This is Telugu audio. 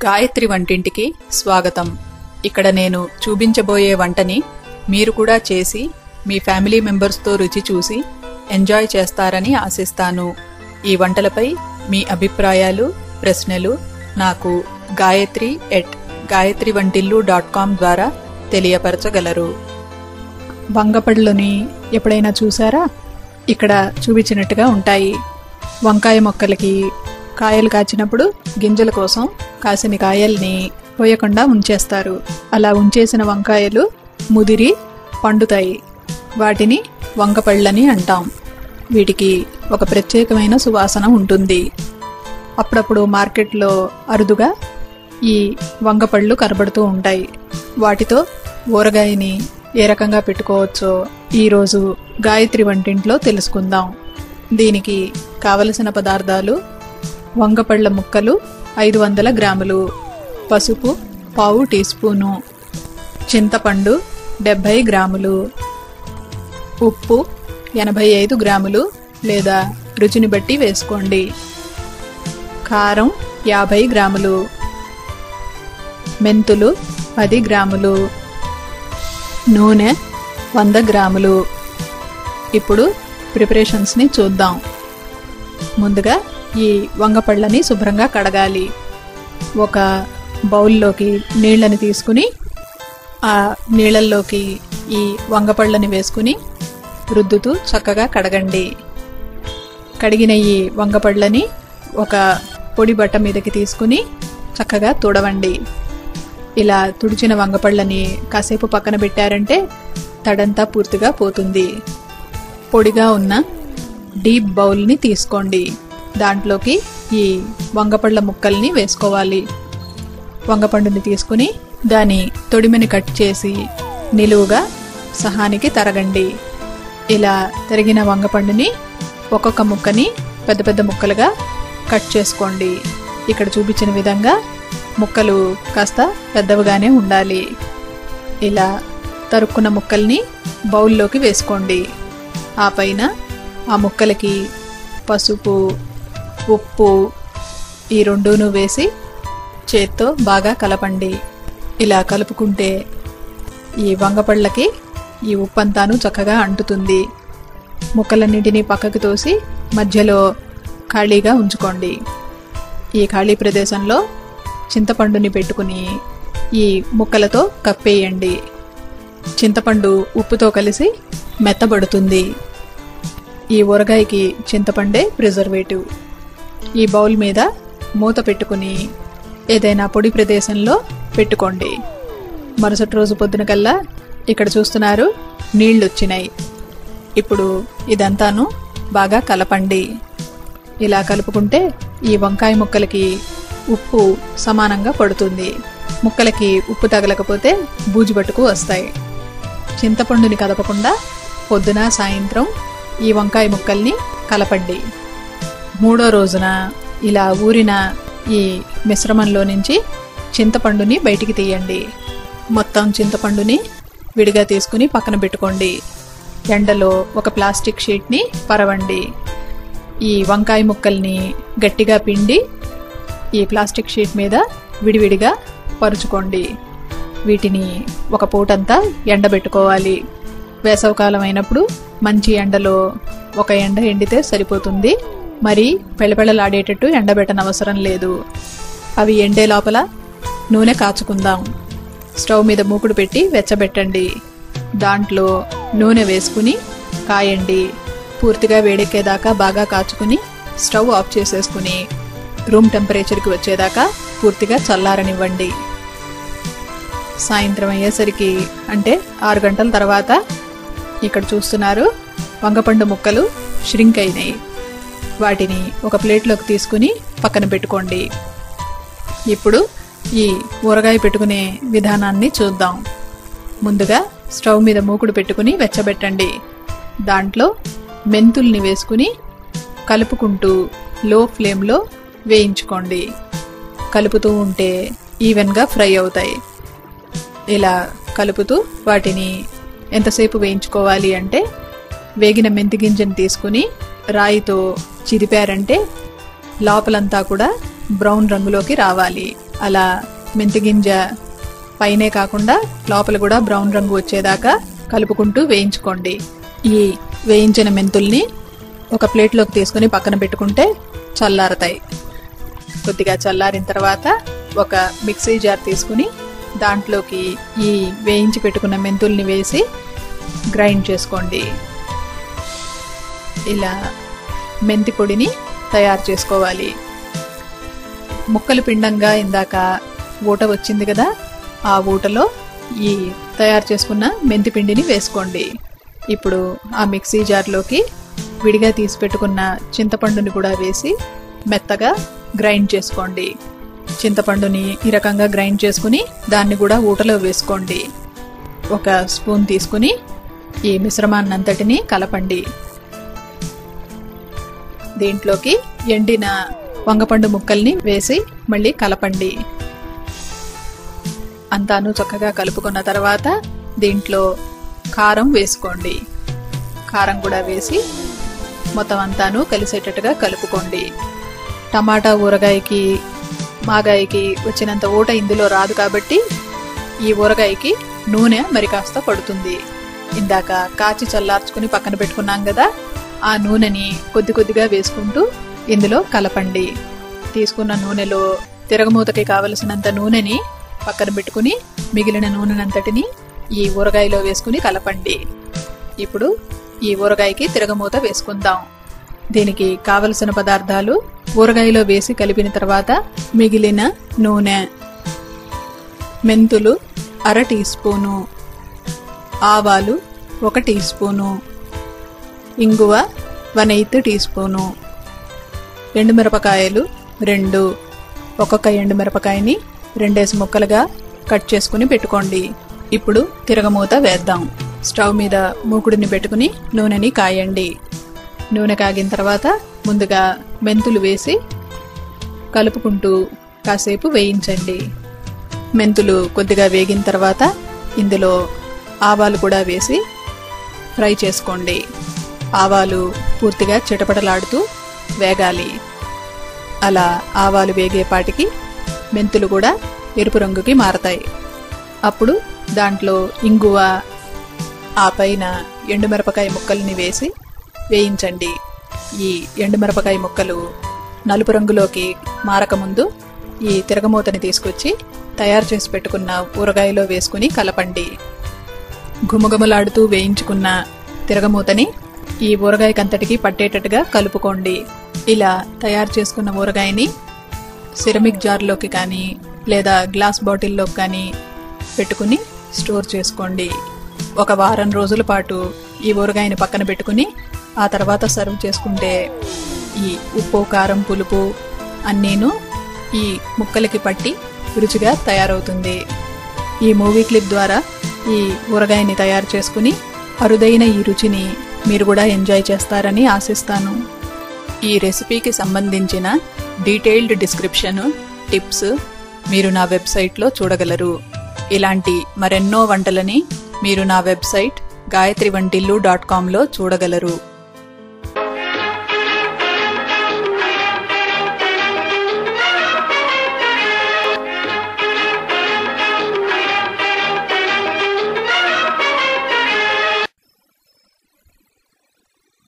గాయత్రి వంటింటికి స్వాగతం ఇక్కడ నేను చూపించబోయే వంటని మీరు కూడా చేసి మీ ఫ్యామిలీ మెంబర్స్తో రుచి చూసి ఎంజాయ్ చేస్తారని ఆశిస్తాను ఈ వంటలపై మీ అభిప్రాయాలు ప్రశ్నలు నాకు గాయత్రి ఎట్ గాయత్రి వంటిల్లు డాట్ కామ్ ద్వారా తెలియపరచగలరు వంగపళ్ళుని ఎప్పుడైనా చూసారా ఇక్కడ చూపించినట్టుగా ఉంటాయి వంకాయ మొక్కలకి కాయలు కాచినప్పుడు గింజల కోసం కాసిన కాయల్ని పోయకుండా ఉంచేస్తారు అలా ఉంచేసిన వంకాయలు ముదిరి పండుతాయి వాటిని వంగపళ్ళని అంటాం వీటికి ఒక ప్రత్యేకమైన సువాసన ఉంటుంది అప్పుడప్పుడు మార్కెట్లో అరుదుగా ఈ వంగపళ్ళు కనబడుతూ ఉంటాయి వాటితో ఊరగాయని ఏ రకంగా పెట్టుకోవచ్చో ఈరోజు గాయత్రి వంటింట్లో తెలుసుకుందాం దీనికి కావలసిన పదార్థాలు వంగపళ్ళ ముక్కలు ఐదు వందల గ్రాములు పసుపు పావు టీ స్పూను చింతపండు డెబ్బై గ్రాములు ఉప్పు ఎనభై ఐదు గ్రాములు లేదా రుచిని బట్టి వేసుకోండి కారం యాభై గ్రాములు మెంతులు పది గ్రాములు నూనె వంద గ్రాములు ఇప్పుడు ప్రిపరేషన్స్ని చూద్దాం ముందుగా ఈ వంగపళ్ళని శుభ్రంగా కడగాలి ఒక బౌల్లోకి నీళ్ళని తీసుకుని ఆ నీళ్ళల్లోకి ఈ వంగపళ్ళని వేసుకుని రుద్దుతూ చక్కగా కడగండి కడిగిన ఈ వంగపళ్ళని ఒక పొడి బట్ట మీదకి తీసుకుని చక్కగా తుడవండి ఇలా తుడిచిన వంగపళ్ళని కాసేపు పక్కన పెట్టారంటే తడంతా పూర్తిగా పోతుంది పొడిగా ఉన్న డీప్ బౌల్ని తీసుకోండి దాంట్లోకి ఈ వంగపళ్ళ ముక్కల్ని వేసుకోవాలి వంగపండుని తీసుకుని దాని తొడిమెని కట్ చేసి నిలువుగా సహానికి తరగండి ఇలా తరిగిన వంగపండుని ఒక్కొక్క ముక్కని పెద్ద పెద్ద ముక్కలుగా కట్ చేసుకోండి ఇక్కడ చూపించిన విధంగా ముక్కలు కాస్త పెద్దవిగానే ఉండాలి ఇలా తరుక్కున్న ముక్కల్ని బౌల్లోకి వేసుకోండి ఆ పైన ఆ ముక్కలకి పసుపు ఉప్పు ఈ రెండూను వేసి చేత్తో బాగా కలపండి ఇలా కలుపుకుంటే ఈ వంగపళ్ళకి ఈ ఉప్పంతాను చక్కగా అంటుతుంది ముక్కలన్నింటినీ పక్కకు తోసి మధ్యలో ఖాళీగా ఉంచుకోండి ఈ ఖాళీ ప్రదేశంలో చింతపండుని పెట్టుకుని ఈ ముక్కలతో కప్పేయండి చింతపండు ఉప్పుతో కలిసి మెత్తబడుతుంది ఈ ఊరగాయకి చింతపండే ప్రిజర్వేటివ్ ఈ బౌల్ మీద మూత పెట్టుకుని ఏదైనా పొడి ప్రదేశంలో పెట్టుకోండి మరుసటి రోజు పొద్దున కల్లా ఇక్కడ చూస్తున్నారు నీళ్లు వచ్చినాయి ఇప్పుడు ఇదంతాను బాగా కలపండి ఇలా కలుపుకుంటే ఈ వంకాయ ముక్కలకి ఉప్పు సమానంగా పడుతుంది ముక్కలకి ఉప్పు తగలకపోతే బూజుబట్టుకు వస్తాయి చింతపండుని కదపకుండా పొద్దున సాయంత్రం ఈ వంకాయ ముక్కల్ని కలపండి మూడో రోజున ఇలా ఊరిన ఈ మిశ్రమంలో నుంచి చింతపండుని బయటికి తీయండి మొత్తం చింతపండుని విడిగా తీసుకుని పక్కన పెట్టుకోండి ఎండలో ఒక ప్లాస్టిక్ షీట్ని పరవండి ఈ వంకాయ ముక్కల్ని గట్టిగా పిండి ఈ ప్లాస్టిక్ షీట్ మీద విడివిడిగా పరుచుకోండి వీటిని ఒక పూటంతా ఎండబెట్టుకోవాలి వేసవకాలం అయినప్పుడు మంచి ఎండలో ఒక ఎండ ఎండితే సరిపోతుంది మరి పెళ్ళపెళ్ళలాడేటట్టు ఎండబెట్టనవసరం లేదు అవి ఎండే లోపల నూనె కాచుకుందాం స్టవ్ మీద మూకుడు పెట్టి వెచ్చబెట్టండి దాంట్లో నూనె వేసుకుని కాయండి పూర్తిగా వేడెక్కేదాకా బాగా కాచుకుని స్టవ్ ఆఫ్ చేసేసుకుని రూమ్ టెంపరేచర్కి వచ్చేదాకా పూర్తిగా చల్లారనివ్వండి సాయంత్రం అయ్యేసరికి అంటే ఆరు గంటల తర్వాత ఇక్కడ చూస్తున్నారు వంగపండు ముక్కలు ష్రింక్ అయినాయి వాటిని ఒక ప్లేట్లోకి తీసుకుని పక్కన పెట్టుకోండి ఇప్పుడు ఈ ఊరగాయ పెట్టుకునే విధానాన్ని చూద్దాం ముందుగా స్టవ్ మీద మూకుడు పెట్టుకుని వెచ్చబెట్టండి దాంట్లో మెంతుల్ని వేసుకుని కలుపుకుంటూ లో ఫ్లేమ్లో వేయించుకోండి కలుపుతూ ఉంటే ఈవెన్గా ఫ్రై అవుతాయి ఇలా కలుపుతూ వాటిని ఎంతసేపు వేయించుకోవాలి అంటే వేగిన మెంతి గింజను తీసుకుని రాయితో చిరిపారంటే లోపలంతా కూడా బ్రౌన్ రంగులోకి రావాలి అలా మెంతి గింజ పైనే కాకుండా లోపల కూడా బ్రౌన్ రంగు వచ్చేదాకా కలుపుకుంటూ వేయించుకోండి ఈ వేయించిన మెంతుల్ని ఒక ప్లేట్లోకి తీసుకుని పక్కన పెట్టుకుంటే చల్లారతాయి కొద్దిగా చల్లారిన తర్వాత ఒక మిక్సీ జార్ తీసుకుని దాంట్లోకి ఈ వేయించి పెట్టుకున్న మెంతుల్ని వేసి గ్రైండ్ చేసుకోండి ఇలా మెంతి పొడిని తయారు చేసుకోవాలి ముక్కలు పిండంగా ఇందాక ఊట వచ్చింది కదా ఆ ఊటలో ఈ తయారు చేసుకున్న మెంతి పిండిని వేసుకోండి ఇప్పుడు ఆ మిక్సీ జార్లోకి విడిగా తీసి పెట్టుకున్న చింతపండుని కూడా వేసి మెత్తగా గ్రైండ్ చేసుకోండి చింతపండుని ఈ రకంగా గ్రైండ్ చేసుకుని దాన్ని కూడా ఊటలో వేసుకోండి ఒక స్పూన్ తీసుకుని ఈ మిశ్రమాన్నంతటిని కలపండి దీంట్లోకి ఎండిన వంగపండు ముక్కల్ని వేసి మళ్ళీ కలపండి అంతాను చక్కగా కలుపుకున్న తర్వాత దీంట్లో కారం వేసుకోండి కారం కూడా వేసి మొత్తం అంతాను కలిసేటట్టుగా కలుపుకోండి టమాటా ఊరగాయకి మాగాయకి వచ్చినంత ఊట ఇందులో రాదు కాబట్టి ఈ ఊరగాయకి నూనె మరి కాస్త పడుతుంది ఇందాక కాచి చల్లార్చుకుని పక్కన పెట్టుకున్నాం కదా ఆ నూనెని కొద్ది కొద్దిగా వేసుకుంటూ ఇందులో కలపండి తీసుకున్న నూనెలో తిరగమూతకి కావలసినంత నూనెని పక్కన పెట్టుకుని మిగిలిన నూనెనంతటిని ఈ ఊరగాయలో వేసుకుని కలపండి ఇప్పుడు ఈ ఊరగాయకి తిరగమూత వేసుకుందాం దీనికి కావలసిన పదార్థాలు ఊరగాయలో వేసి కలిపిన తర్వాత మిగిలిన నూనె మెంతులు అర టీ స్పూను ఆవాలు ఒక టీ స్పూను ఇంగువ వన్ ఎయిత్ టీ స్పూను ఎండుమిరపకాయలు రెండు ఒక్కొక్క ఎండుమిరపకాయని రెండేసి ముక్కలుగా కట్ చేసుకుని పెట్టుకోండి ఇప్పుడు తిరగమూత వేద్దాం స్టవ్ మీద మూకుడిని పెట్టుకుని నూనెని కాయండి నూనె కాగిన తర్వాత ముందుగా మెంతులు వేసి కలుపుకుంటూ కాసేపు వేయించండి మెంతులు కొద్దిగా వేగిన తర్వాత ఇందులో ఆవాలు కూడా వేసి ఫ్రై చేసుకోండి ఆవాలు పూర్తిగా చిటపటలాడుతూ వేగాలి అలా ఆవాలు వేగేపాటికి మెంతులు కూడా ఎరుపు రంగుకి మారతాయి అప్పుడు దాంట్లో ఇంగువ ఆ పైన ఎండుమిరపకాయ ముక్కల్ని వేసి వేయించండి ఈ ఎండుమిరపకాయ ముక్కలు నలుపు రంగులోకి మారకముందు ఈ తిరగమూతని తీసుకొచ్చి తయారు చేసి పెట్టుకున్న ఊరగాయలో వేసుకుని కలపండి ఘుమఘుమలాడుతూ వేయించుకున్న తిరగమూతని ఈ ఊరగాయకంతటికి పట్టేటట్టుగా కలుపుకోండి ఇలా తయారు చేసుకున్న ఊరగాయని సిరమిక్ జార్లోకి కానీ లేదా గ్లాస్ బాటిల్లోకి కానీ పెట్టుకుని స్టోర్ చేసుకోండి ఒక వారం రోజుల పాటు ఈ ఊరగాయని పక్కన పెట్టుకుని ఆ తర్వాత సర్వ్ చేసుకుంటే ఈ ఉప్పు కారం పులుపు అన్నీను ఈ ముక్కలకి పట్టి రుచిగా తయారవుతుంది ఈ మూవీ క్లిప్ ద్వారా ఈ ఊరగాయని తయారు చేసుకుని అరుదైన ఈ రుచిని మీరు కూడా ఎంజాయ్ చేస్తారని ఆశిస్తాను ఈ రెసిపీకి సంబంధించిన డీటెయిల్డ్ డిస్క్రిప్షన్ టిప్స్ మీరు నా వెబ్సైట్లో చూడగలరు ఇలాంటి మరెన్నో వంటలని మీరు నా వెబ్సైట్ గాయత్రి వంటిల్లు డాట్ కామ్లో చూడగలరు